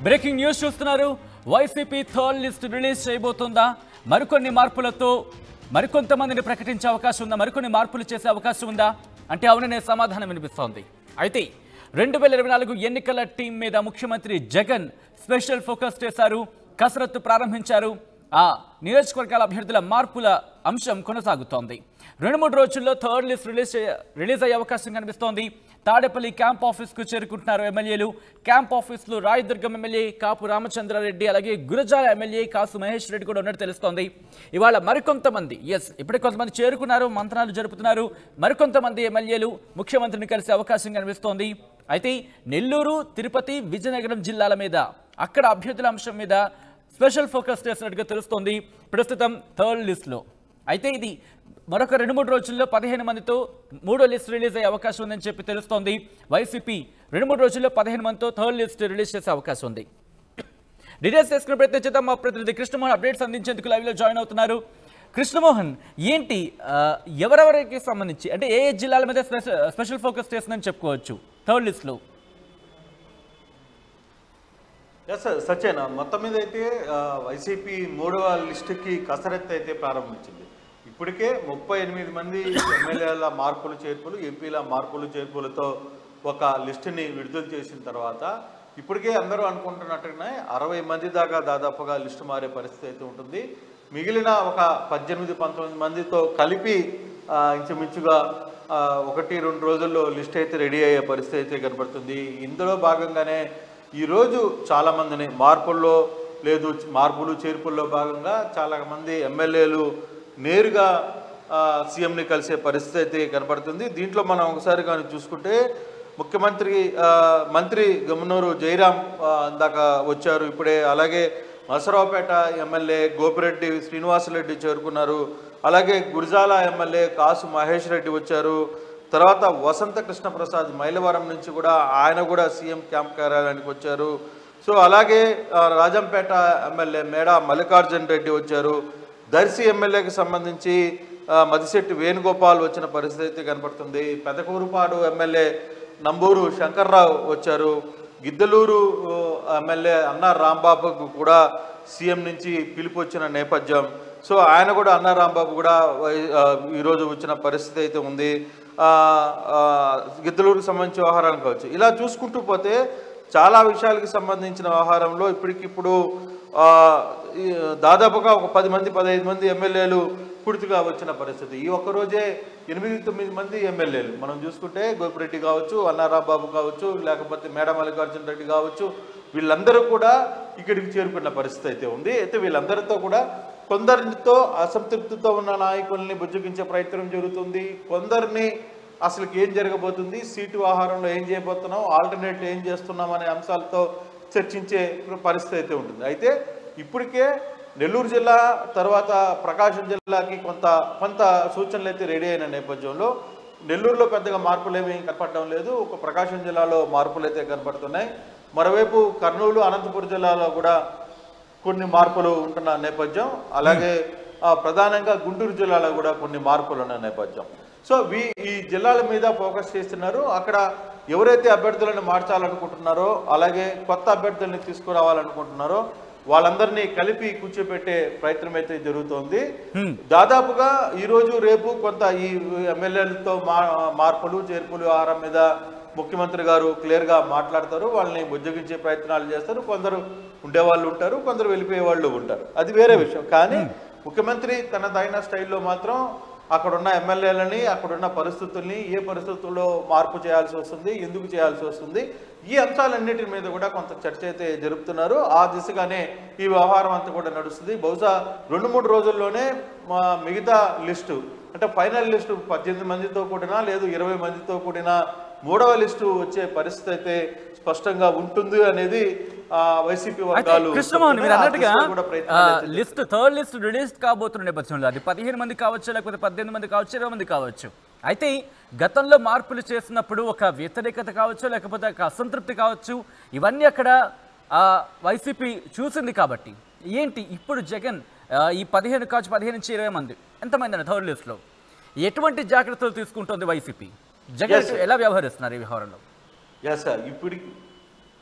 Breaking news చూస్తున్నారు YCP third list release చేయబోతుందా మరికొన్ని మార్పులతో మరికొంతమందిని ప్రకటించే అవకాశం ఉందా మరికొన్ని మార్పులు చేసే అవకాశం ఉందా అంటే అవుననే సమాధానం వినిపిస్తోంది అయితే రెండు వేల ఇరవై నాలుగు ఎన్నికల టీం మీద ముఖ్యమంత్రి జగన్ స్పెషల్ ఫోకస్ చేశారు కసరత్తు ప్రారంభించారు ఆ నియోజకవర్గాల అభ్యర్థుల మార్పుల అంశం కొనసాగుతోంది రెండు మూడు రోజుల్లో థర్డ్ లిస్ట్ రిలీజ్ చేయ- రిలీజ్ అయ్యే అవకాశం కనిపిస్తోంది తాడేపల్లి క్యాంప్ ఆఫీస్కు చేరుకుంటున్నారు ఎమ్మెల్యేలు క్యాంప్ ఆఫీస్లో రాయదుర్గం ఎమ్మెల్యే కాపు రామచంద్రారెడ్డి అలాగే గురజాల ఎమ్మెల్యే కాసు మహేష్ రెడ్డి కూడా ఉన్నట్టు తెలుస్తోంది ఇవాళ మరికొంతమంది ఎస్ ఇప్పుడే కొంతమంది చేరుకున్నారు మంత్రాలు జరుపుతున్నారు మరికొంతమంది ఎమ్మెల్యేలు ముఖ్యమంత్రిని కలిసే అవకాశం కనిపిస్తోంది అయితే నెల్లూరు తిరుపతి విజయనగరం జిల్లాల మీద అక్కడ అభ్యర్థుల అంశం మీద స్పెషల్ ఫోకస్ చేసినట్టుగా తెలుస్తోంది ప్రస్తుతం థర్డ్ లిస్ట్లో అయితే ఇది మరొక రెండు మూడు రోజుల్లో పదిహేను మందితో మూడో లిస్ట్ రిలీజ్ అయ్యే అవకాశం ఉందని చెప్పి తెలుస్తోంది వైసీపీ రెండు మూడు రోజుల్లో పదిహేను మందితో థర్డ్ లిస్ట్ రిలీజ్ చేసే అవకాశం ఉంది డీటెయిల్స్ తెలుసుకునే ప్రయత్నం చేద్దాం మా ప్రతినిధి కృష్ణమోహన్ అప్డేట్స్ అందించేందుకు లైవ్లో జాయిన్ అవుతున్నారు కృష్ణమోహన్ ఏంటి ఆ, ఎవరెవరికి సంబంధించి అంటే ఏ ఏ జిల్లాల మీద స్పెషల్ స్పెషల్ ఫోకస్ చేస్తుందని చెప్పుకోవచ్చు థర్డ్ లిస్ట్లో ఎస్ సార్ సత్యన మొత్తం మీద అయితే ఆ, వైసీపీ మూడవ లిస్టుకి కసరత్తు అయితే ప్రారంభించింది ఇప్పటికే ముప్పై ఎనిమిది మంది ఎమ్మెల్యేల మార్పులు చేర్పులు ఎంపీల మార్పులు చేర్పులతో ఒక లిస్టుని విడుదల చేసిన తర్వాత ఇప్పటికే అందరూ అనుకుంటున్నట్టుగానే అరవై మంది దాకా దాదాపుగా లిస్టు మారే పరిస్థితి అయితే ఉంటుంది మిగిలిన ఒక పద్దెనిమిది పంతొమ్మిది మందితో కలిపి ఆ, ఇంచుమించుగా ఆ, ఒకటి రెండు రోజుల్లో లిస్ట్ అయితే రెడీ అయ్యే పరిస్థితి అయితే కనబడుతుంది ఇందులో భాగంగానే ఈరోజు చాలామందిని మార్పుల్లో లేదు మార్పులు చేర్పుల్లో భాగంగా చాలా మంది ఎమ్మెల్యేలు నేరుగా ఆ, సీఎంని కలిసే పరిస్థితి అయితే కనబడుతుంది దీంట్లో మనం ఒకసారి కానీ చూసుకుంటే ముఖ్యమంత్రి ఆ, మంత్రి గమనూరు జయరాం ఆ, ఇందాక వచ్చారు ఇప్పుడే అలాగే నసరావుపేట ఎమ్మెల్యే గోపిరెడ్డి శ్రీనివాసరెడ్డి చేరుకున్నారు అలాగే గురిజాల ఎమ్మెల్యే కాసు మహేష్ రెడ్డి వచ్చారు తర్వాత వసంత కృష్ణ ప్రసాద్ మైలవరం నుంచి కూడా ఆయన కూడా సీఎం క్యాంప్ కార్యాలయానికి వచ్చారు సో అలాగే ఆ, రాజంపేట ఎమ్మెల్యే మేడ మల్లికార్జున్ రెడ్డి వచ్చారు దర్శి ఎమ్మెల్యేకి సంబంధించి ఆ, మదిశెట్టి వేణుగోపాల్ వచ్చిన పరిస్థితి అయితే కనపడుతుంది పెదకూరుపాడు ఎమ్మెల్యే నంబూరు శంకర్రావు వచ్చారు గిద్దలూరు ఆ, ఎమ్మెల్యే అన్నా రాంబాబుకు కూడా సీఎం నుంచి పిలుపు వచ్చిన నేపథ్యం సో ఆయన కూడా అన్నా రాంబాబు కూడా వై- ఆ, ఈరోజు వచ్చిన పరిస్థితి అయితే ఉంది ఆ, ఆ, గిద్దలూరుకు సంబంధించిన వ్యవహారాలు కావచ్చు ఇలా చూసుకుంటూ పోతే చాలా విషయాలకు సంబంధించిన వ్యవహారంలో ఇప్పటికిప్పుడు ఆ, ఈ దాదాపుగా ఒక పది మంది పదహైదు మంది ఎమ్మెల్యేలు పూర్తిగా వచ్చిన పరిస్థితి ఈ ఒక్క రోజే ఎనిమిది తొమ్మిది మంది ఎమ్మెల్యేలు మనం చూసుకుంటే గోపిరెడ్డి కావచ్చు అన్నారాబాబు కావచ్చు లేకపోతే మేడ మల్లికార్జున రెడ్డి కావచ్చు వీళ్ళందరూ కూడా ఇక్కడికి చేరుకున్న పరిస్థితి అయితే ఉంది అయితే వీళ్ళందరితో కూడా కొందరితో అసంతృప్తితో ఉన్న నాయకుల్ని బుజ్జగించే ప్రయత్నం జరుగుతుంది కొందరిని అసలు ఏం జరగబోతుంది సీటు ఆహారంలో ఏం చేయబోతున్నాం ఆల్టర్నేట్ ఏం చేస్తున్నాం అనే అంశాలతో చర్చించే పరిస్థితి అయితే ఉంటుంది అయితే ఇప్పటికే నెల్లూరు జిల్లా తర్వాత ప్రకాశం జిల్లాకి కొంత కొంత సూచనలు అయితే రెడీ అయిన నేపథ్యంలో నెల్లూరులో పెద్దగా మార్పులు ఏమీ కనపడడం లేదు ఒక ప్రకాశం జిల్లాలో మార్పులు అయితే కనపడుతున్నాయి మరోవైపు కర్నూలు అనంతపురం జిల్లాలో కూడా కొన్ని మార్పులు ఉంటున్న నేపథ్యం అలాగే ఆ, ప్రధానంగా గుంటూరు జిల్లాలో కూడా కొన్ని మార్పులు ఉన్న నేపథ్యం సో వీ ఈ జిల్లాల మీద ఫోకస్ చేస్తున్నారు అక్కడ ఎవరైతే అభ్యర్థులను మార్చాలనుకుంటున్నారో అలాగే కొత్త అభ్యర్థుల్ని తీసుకురావాలనుకుంటున్నారో వాళ్ళందరినీ కలిపి కూర్చోబెట్టే ప్రయత్నం అయితే జరుగుతోంది దాదాపుగా ఈ రోజు రేపు కొంత ఈ ఎమ్మెల్యేలతో మా మార్పులు చేర్పులు ఆహారం మీద ముఖ్యమంత్రి గారు క్లియర్గా మాట్లాడతారు వాళ్ళని బుజ్జగించే ప్రయత్నాలు చేస్తారు కొందరు ఉండేవాళ్ళు ఉంటారు కొందరు వెళ్ళిపోయే వాళ్ళు ఉంటారు అది వేరే విషయం కానీ ముఖ్యమంత్రి తన తగిన స్టైల్లో మాత్రం అక్కడున్న ఎమ్మెల్యేలని అక్కడున్న పరిస్థితుల్ని ఏ పరిస్థితుల్లో మార్పు చేయాల్సి వస్తుంది ఎందుకు చేయాల్సి వస్తుంది ఈ అంశాలన్నిటి మీద కూడా కొంత చర్చ అయితే జరుపుతున్నారు ఆ దిశగానే ఈ వ్యవహారం అంతా కూడా నడుస్తుంది బహుశా రెండు మూడు రోజుల్లోనే మా మిగతా లిస్టు అంటే ఫైనల్ లిస్టు పద్దెనిమిది మందితో కూడినా లేదు ఇరవై మందితో కూడిన మూడవ లిస్టు వచ్చే పరిస్థితి అయితే స్పష్టంగా ఉంటుంది అనేది ఆ, వైసీపీ అయితే వర్గాలు కృష్ణమోహన్ మీరు చెప్తున్నాయి. ఆ అన్నట్టుగా దిశగా కూడా ప్రయత్నాలు అయితే లిస్ట్ థర్డ్ లిస్ట్ రిలీజ్ కాబోతున్న నేపథ్యంలో అది పదిహేను మంది కావచ్చు లేకపోతే పద్దెనిమిది మంది కావచ్చు ఇరవై మంది కావచ్చు అయితే గతంలో మార్పులు చేసినప్పుడు ఒక వ్యతిరేకత కావచ్చు లేకపోతే ఒక అసంతృప్తి కావచ్చు ఇవన్నీ అక్కడ ఆ, వైసీపీ చూసింది కాబట్టి ఏంటి ఇప్పుడు జగన్ ఆ, ఈ పదిహేను కావచ్చు పదిహేను నుంచి ఇరవై మంది ఎంతమంది అండి థర్డ్ లిస్ట్లో ఎటువంటి జాగ్రత్తలు తీసుకుంటుంది వైసీపీ జగన్ Yes, sir. ఎలా వ్యవహరిస్తున్నారు ఈ వ్యవహారంలో ఎస్ సార్ ఇప్పటికి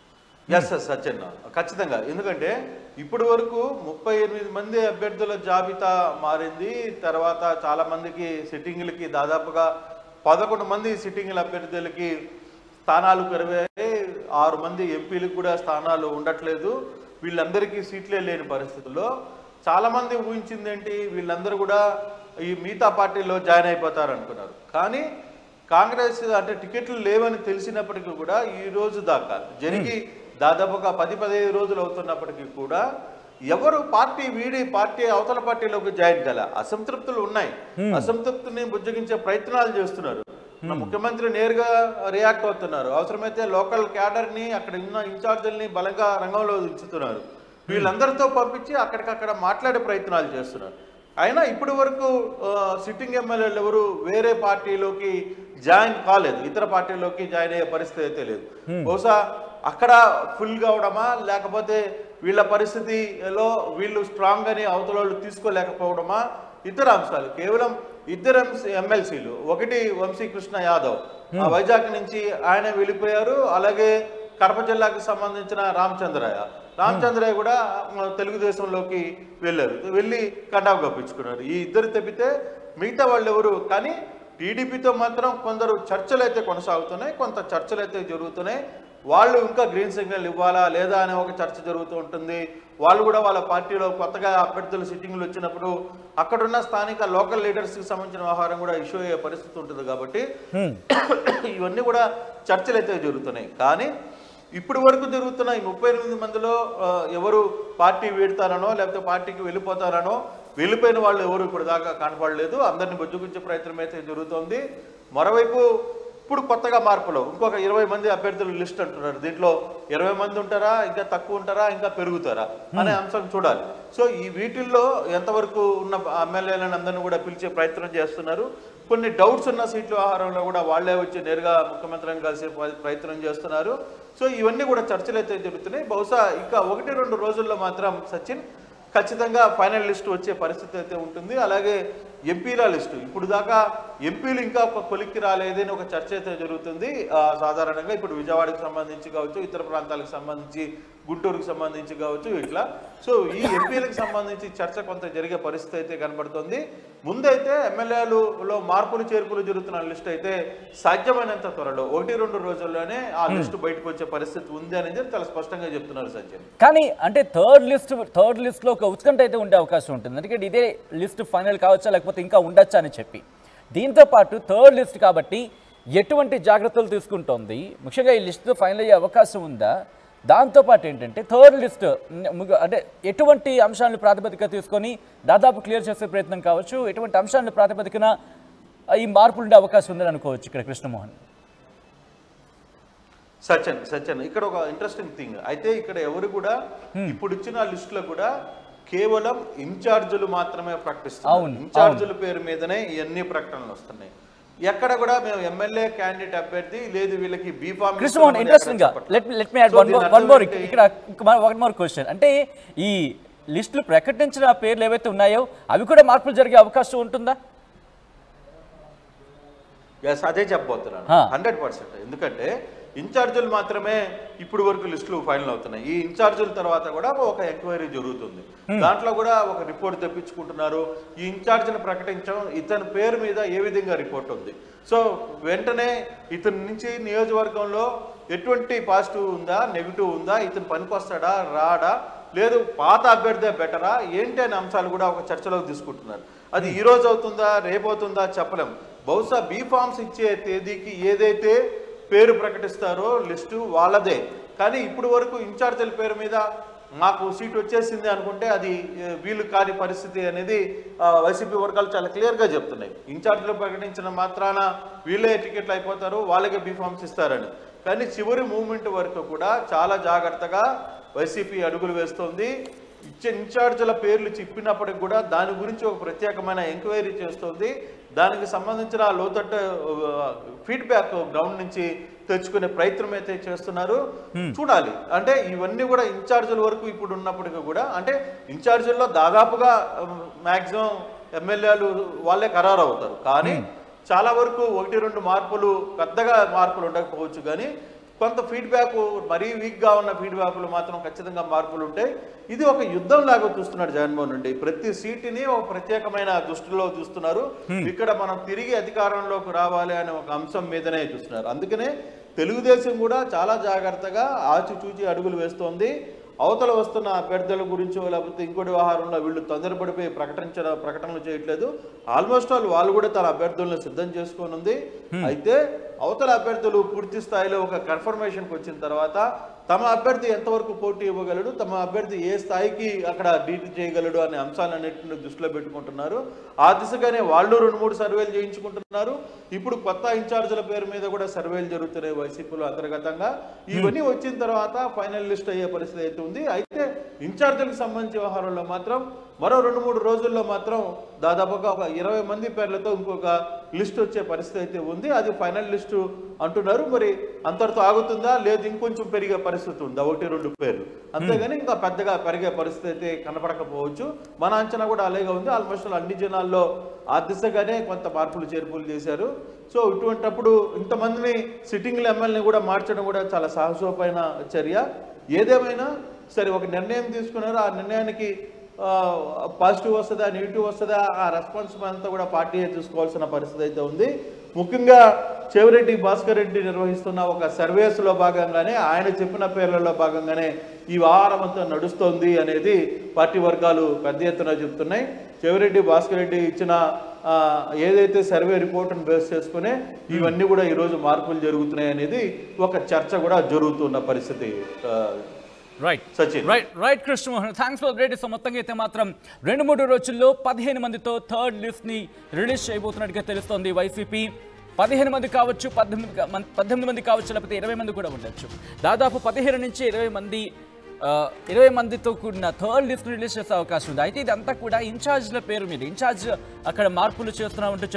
ఎస్ ఎస్ సత్యన్న ఖచ్చితంగా ఎందుకంటే ఇప్పటి వరకు ముప్పై ఎనిమిది మంది అభ్యర్థుల జాబితా మారింది తర్వాత చాలా మందికి సిట్టింగ్లకి దాదాపుగా పదకొండు మంది సిట్టింగ్ల అభ్యర్థులకి స్థానాలు పెరిగాయి ఆరు మంది ఎంపీలకు కూడా స్థానాలు ఉండట్లేదు వీళ్ళందరికీ సీట్లే లేని పరిస్థితుల్లో చాలా మంది ఊహించింది ఏంటి వీళ్ళందరూ కూడా ఈ మిగతా పార్టీలో జాయిన్ అయిపోతారు అనుకున్నారు కానీ కాంగ్రెస్ అంటే టికెట్లు లేవని తెలిసినప్పటికీ కూడా ఈ రోజు దాకా జరిగి దాదాపుగా పది పదిహేను రోజులు అవుతున్నప్పటికీ కూడా ఎవరు పార్టీ వీడి పార్టీ అవతల పార్టీలోకి జాయిన్ కల అసంతృప్తులు ఉన్నాయి అసంతృప్తిని బుజ్జగించే ప్రయత్నాలు చేస్తున్నారు మన ముఖ్యమంత్రి నేరుగా రియాక్ట్ అవుతున్నారు అవసరమైతే లోకల్ క్యాడర్ ని అక్కడ ఉన్న ఇన్ఛార్జీలని బలంగా రంగంలో ఉంచుతున్నారు వీళ్ళందరితో పంపించి అక్కడికక్కడ మాట్లాడే ప్రయత్నాలు చేస్తున్నారు అయినా ఇప్పటి వరకు సిట్టింగ్ ఎమ్మెల్యేలు ఎవరు వేరే పార్టీలోకి జాయిన్ కాలేదు ఇతర పార్టీలోకి జాయిన్ అయ్యే పరిస్థితి అయితే లేదు బహుశా అక్కడ ఫుల్ కావడమా లేకపోతే వీళ్ళ పరిస్థితిలో వీళ్ళు స్ట్రాంగ్ అని అవతల వాళ్ళు తీసుకోలేకపోవడమా ఇతర అంశాలు కేవలం ఇద్దరు ఎమ్మెల్సీలు ఒకటి వంశీకృష్ణ యాదవ్ ఆ వైజాగ్ నుంచి ఆయన వెళ్ళిపోయారు అలాగే కడప జిల్లాకు సంబంధించిన రామచంద్రయ్య రామచంద్రయ్య కూడా మన తెలుగుదేశంలోకి వెళ్ళారు వెళ్ళి కటాఫ్ కప్పించుకున్నారు ఈ ఇద్దరు తప్పితే మిగతా వాళ్ళు ఎవరు కానీ టీడీపీతో మాత్రం కొందరు చర్చలు అయితే కొనసాగుతున్నాయి కొంత చర్చలు అయితే జరుగుతున్నాయి వాళ్ళు ఇంకా గ్రీన్ సిగ్నల్ ఇవ్వాలా లేదా అనే ఒక చర్చ జరుగుతూ ఉంటుంది వాళ్ళు కూడా వాళ్ళ పార్టీలో కొత్తగా అభ్యర్థులు సిట్టింగ్లు వచ్చినప్పుడు అక్కడున్న స్థానిక లోకల్ లీడర్స్కి సంబంధించిన వ్యవహారం కూడా ఇష్యూ అయ్యే పరిస్థితి ఉంటుంది కాబట్టి ఇవన్నీ కూడా చర్చలు అయితే జరుగుతున్నాయి కానీ ఇప్పటి వరకు జరుగుతున్న ఈ ముప్పై ఎనిమిది మందిలో ఆ, ఎవరు పార్టీ వీడతారనో లేకపోతే పార్టీకి వెళ్ళిపోతారనో వెళ్ళిపోయిన వాళ్ళు ఎవరు ఇప్పుడు దాకా కనపడలేదు అందరిని బుజ్జుగించే ప్రయత్నం అయితే జరుగుతోంది మరోవైపు ఇప్పుడు కొత్తగా మార్పులు ఇంకొక ఇరవై మంది అభ్యర్థుల లిస్ట్ అంటున్నారు దీంట్లో ఇరవై మంది ఉంటారా ఇంకా తక్కువ ఉంటారా ఇంకా పెరుగుతారా అనే అంశం చూడాలి సో ఈ వీటిల్లో ఎంతవరకు ఉన్న ఎమ్మెల్యేలను అందరినీ కూడా పిలిచే ప్రయత్నం చేస్తున్నారు కొన్ని డౌట్స్ ఉన్న సీట్ల వ్యవహారంలో కూడా వాళ్ళే వచ్చి నేరుగా ముఖ్యమంత్రిని కలిసే ప్ర- ప్రయత్నం చేస్తున్నారు సో ఇవన్నీ కూడా చర్చలు అయితే జరుగుతున్నాయి బహుశా ఇంకా ఒకటి రెండు రోజుల్లో మాత్రం సచిన్ ఖచ్చితంగా ఫైనల్ లిస్ట్ వచ్చే పరిస్థితి అయితే ఉంటుంది అలాగే ఎంపీల లిస్టు ఇప్పుడు దాకా ఎంపీలు ఇంకా ఒక కొలిక్కి రాలేదని ఒక చర్చ అయితే జరుగుతుంది ఆ, సాధారణంగా ఇప్పుడు విజయవాడకి సంబంధించి కావచ్చు ఇతర ప్రాంతాలకు సంబంధించి గుంటూరుకు సంబంధించి కావచ్చు ఇట్లా సో ఈ ఎంపీలకు సంబంధించి చర్చ కొంత జరిగే పరిస్థితి అయితే కనబడుతుంది ముందైతే ఎమ్మెల్యేలలో మార్పులు చేర్పులు జరుగుతున్న లిస్ట్ అయితే సాధ్యమైనంత త్వరలో ఒకటి రెండు రోజుల్లోనే ఆ లిస్టు బయటకు వచ్చే పరిస్థితి ఉంది అనేది చాలా స్పష్టంగా చెప్తున్నారు సజ్జన్ కానీ అంటే థర్డ్ లిస్ట్ థర్డ్ లిస్ట్లో ఒక ఉత్కంఠ అయితే ఉండే అవకాశం ఉంటుంది ఎందుకంటే ఇదే లిస్ట్ ఫైనల్ కావచ్చా లేకపోతే ఇంకా ఉండొచ్చా అని చెప్పి దీంతో పాటు థర్డ్ లిస్ట్ కాబట్టి ఎటువంటి జాగ్రత్తలు తీసుకుంటోంది ముఖ్యంగా ఈ లిస్ట్ ఫైనల్ అయ్యే అవకాశం ఉందా దాంతోపాటు ఏంటంటే థర్డ్ లిస్ట్ అంటే ఎటువంటి అంశాలను ప్రాతిపదిక తీసుకొని దాదాపు క్లియర్ చేసే ప్రయత్నం కావచ్చు ఎటువంటి అంశాలను ప్రాతిపదికన ఈ మార్పులు ఉండే అవకాశం ఉందని అనుకోవచ్చు ఇక్కడ కృష్ణమోహన్ సత్యన్ సత్యన్ ఇక్కడ ఒక ఇంట్రెస్టింగ్ థింగ్ అయితే ఇక్కడ ఎవరు కూడా ఇప్పుడు ఇచ్చిన లిస్ట్ లో కూడా కేవలం ఇన్ఛార్జీలు మాత్రమే ప్రకటిస్తున్నారు అవును, ఇన్ఛార్జీల పేరు మీదనే ఇవన్నీ ప్రకటనలు వస్తున్నాయి ఎక్కడ కూడా మేము ఎమ్మెల్యే క్యాండిడేట్ అభ్యర్థి లేదు వీళ్ళకి బీఫామ్ కృష్ణమోహన్ ఇంట్రెస్టింగ్ గా let let me add one more one more ఇక్కడ వన్ మోర్ క్వశ్చన్ అంటే ఈ లిస్టులు ప్రకటించిన పేర్లు ఏవైతే ఉన్నాయో అవి కూడా మార్పులు జరిగే అవకాశం ఉంటుందా ఎస్ అదే చెప్పబోతున్నాను ఆ. హండ్రెడ్ పర్సెంట్ ఎందుకంటే ఇన్ఛార్జీలు మాత్రమే ఇప్పుడు వరకు లిస్టులు ఫైనల్ అవుతున్నాయి ఈ ఇన్ఛార్జీల తర్వాత కూడా ఒక ఎంక్వైరీ జరుగుతుంది దాంట్లో కూడా ఒక రిపోర్ట్ తెప్పించుకుంటున్నారు ఈ ఇన్ఛార్జిని ప్రకటించడం ఇతని పేరు మీద ఏ విధంగా రిపోర్ట్ ఉంది సో వెంటనే ఇతని నుంచి నియోజకవర్గంలో ఎటువంటి పాజిటివ్ ఉందా నెగిటివ్ ఉందా ఇతను పనికొస్తాడా రాడా లేదు పాత అభ్యర్థే బెటరా ఏంటి అనే అంశాలు కూడా ఒక చర్చలోకి తీసుకుంటున్నారు అది ఈ రోజు అవుతుందా రేపు అవుతుందా చెప్పలేం బహుశా బీ ఫామ్స్ ఇచ్చే తేదీకి ఏదైతే పేరు ప్రకటిస్తారో లిస్టు వాళ్ళదే కానీ ఇప్పుడు వరకు ఇన్ఛార్జీల పేరు మీద మాకు సీట్ వచ్చేసింది అనుకుంటే అది ఏ, వీలు కాని పరిస్థితి అనేది ఆ, వైసీపీ వర్గాలు చాలా క్లియర్గా చెప్తున్నాయి ఇన్ఛార్జీలు ప్రకటించిన మాత్రాన వీళ్ళే టికెట్లు అయిపోతారు వాళ్ళకే బీ ఫామ్స్ ఇస్తారని కానీ చివరి మూమెంట్ వరకు కూడా చాలా జాగ్రత్తగా వైసీపీ అడుగులు వేస్తోంది ఇచ్చే ఇన్ఛార్జీల పేర్లు చెప్పినప్పటికి కూడా దాని గురించి ఒక ప్రత్యేకమైన ఎంక్వైరీ చేస్తోంది దానికి సంబంధించిన లోతట్టు ఫీడ్బ్యాక్ గ్రౌండ్ నుంచి తెచ్చుకునే ప్రయత్నం అయితే చేస్తున్నారు చూడాలి అంటే ఇవన్నీ కూడా ఇన్ఛార్జీల వరకు ఇప్పుడు ఉన్నప్పటికీ కూడా అంటే ఇన్ఛార్జీల్లో దాదాపుగా మ్యాక్సిమం ఎమ్మెల్యేలు వాళ్ళే ఖరారు అవుతారు కానీ చాలా వరకు ఒకటి రెండు మార్పులు పెద్దగా మార్పులు ఉండకపోవచ్చు కానీ కొంత ఫీడ్బ్యాక్ మరీ వీక్గా ఉన్న ఫీడ్బ్యాక్లు మాత్రం ఖచ్చితంగా మార్పులు ఉంటాయి ఇది ఒక యుద్ధం లాగా చూస్తున్నాడు జగన్మోహన్ రెడ్డి ప్రతి సీటుని ఒక ప్రత్యేకమైన దృష్టిలో చూస్తున్నారు ఇక్కడ మనం తిరిగి అధికారంలోకి రావాలి అనే ఒక అంశం మీదనే చూస్తున్నారు అందుకనే తెలుగుదేశం కూడా చాలా జాగ్రత్తగా ఆచిచూచి అడుగులు వేస్తోంది అవతల వస్తున్న అభ్యర్థుల గురించో లేకపోతే ఇంకోటి వ్యవహారంలో వీళ్ళు తొందరపడిపోయి ప్రకటించిన ప్రకటనలు చేయట్లేదు ఆల్మోస్ట్ ఆల్ వాళ్ళు కూడా తన అభ్యర్థులను సిద్ధం చేసుకొని ఉంది అయితే అవతల అభ్యర్థులు పూర్తి స్థాయిలో ఒక కన్ఫర్మేషన్కి వచ్చిన తర్వాత తమ అభ్యర్థి ఎంతవరకు పోటీ ఇవ్వగలడు తమ అభ్యర్థి ఏ స్థాయికి అక్కడ డీటీ చేయగలడు అనే అంశాలన్నింటిని దృష్టిలో పెట్టుకుంటున్నారు ఆ దిశగానే వాళ్ళు రెండు మూడు సర్వేలు చేయించుకుంటున్నారు ఇప్పుడు కొత్త ఇన్ఛార్జీల పేరు మీద కూడా సర్వేలు జరుగుతున్నాయి వైసీపీలో అంతర్గతంగా ఇవన్నీ వచ్చిన తర్వాత ఫైనల్ లిస్ట్ అయ్యే పరిస్థితి అయితే ఉంది అయితే ఇన్ఛార్జీలకు సంబంధించి వ్యవహారంలో మాత్రం మరో రెండు మూడు రోజుల్లో మాత్రం దాదాపుగా ఒక ఇరవై మంది పేర్లతో ఇంకొక లిస్ట్ వచ్చే పరిస్థితి అయితే ఉంది అది ఫైనల్ లిస్టు అంటున్నారు మరి అంతటితో ఆగుతుందా లేదు ఇంకొంచెం పెరిగే పరిస్థితి ఉందా ఒకటి రెండు పేర్లు అంతేగాని ఇంకా పెద్దగా పెరిగే పరిస్థితి అయితే కనపడకపోవచ్చు మన అంచనా కూడా అలాగే ఉంది ఆల్మోస్ట్ అన్ని జనాల్లో ఆ దిశగానే కొంత మార్పులు చేర్పులు చేశారు సో ఇటువంటప్పుడు ఇంతమందిని సిట్టింగ్ల ఎమ్మెల్యేని కూడా మార్చడం కూడా చాలా సాహసోపైన చర్య ఏదేమైనా సరే ఒక నిర్ణయం తీసుకున్నారు ఆ నిర్ణయానికి పాజిటివ్ వస్తుందా నెగిటివ్ వస్తుందా ఆ రెస్పాన్స్ అంతా కూడా పార్టీ చూసుకోవాల్సిన పరిస్థితి అయితే ఉంది ముఖ్యంగా చెవిరెడ్డి భాస్కర్ రెడ్డి నిర్వహిస్తున్న ఒక సర్వేస్లో భాగంగానే ఆయన చెప్పిన పేర్లలో భాగంగానే ఈ వ్యవహారం అంతా నడుస్తోంది అనేది పార్టీ వర్గాలు పెద్ద ఎత్తున చెప్తున్నాయి చెవిరెడ్డి భాస్కర్ రెడ్డి ఇచ్చిన ఆ, ఏదైతే సర్వే రిపోర్ట్ను బేస్ చేసుకునే ఇవన్నీ కూడా ఈరోజు మార్పులు జరుగుతున్నాయి అనేది ఒక చర్చ కూడా జరుగుతున్న పరిస్థితి ఆ, right Sachin right right Krishnamohan thanks for great so మొత్తంగా అయితే మాత్రం రెండు మూడు రోజుల్లో పదిహేను మందితో థర్డ్ లిస్ట్ ని రిలీజ్ చేయబోతున్నట్టుగా తెలుస్తోంది వైసీపీ పదిహేను మంది కావచ్చు పద్దెనిమిది కా- మన్- పద్దెనిమిది మంది కావచ్చు లేకపోతే ఇరవై మంది కూడా ఉండొచ్చు దాదాపు పదిహేను నుంచి ఇరవై మంది ఆ, ఇరవై మందితో కూడిన థర్డ్ లిస్ట్ రిలీజ్ చేసే అవకాశం ఉంది అయితే ఇదంతా కూడా ఇన్ఛార్జ్ల పేరు మీద ఇన్ఛార్జ్ అక్కడ మార్పులు చేస్తున్నామంటూ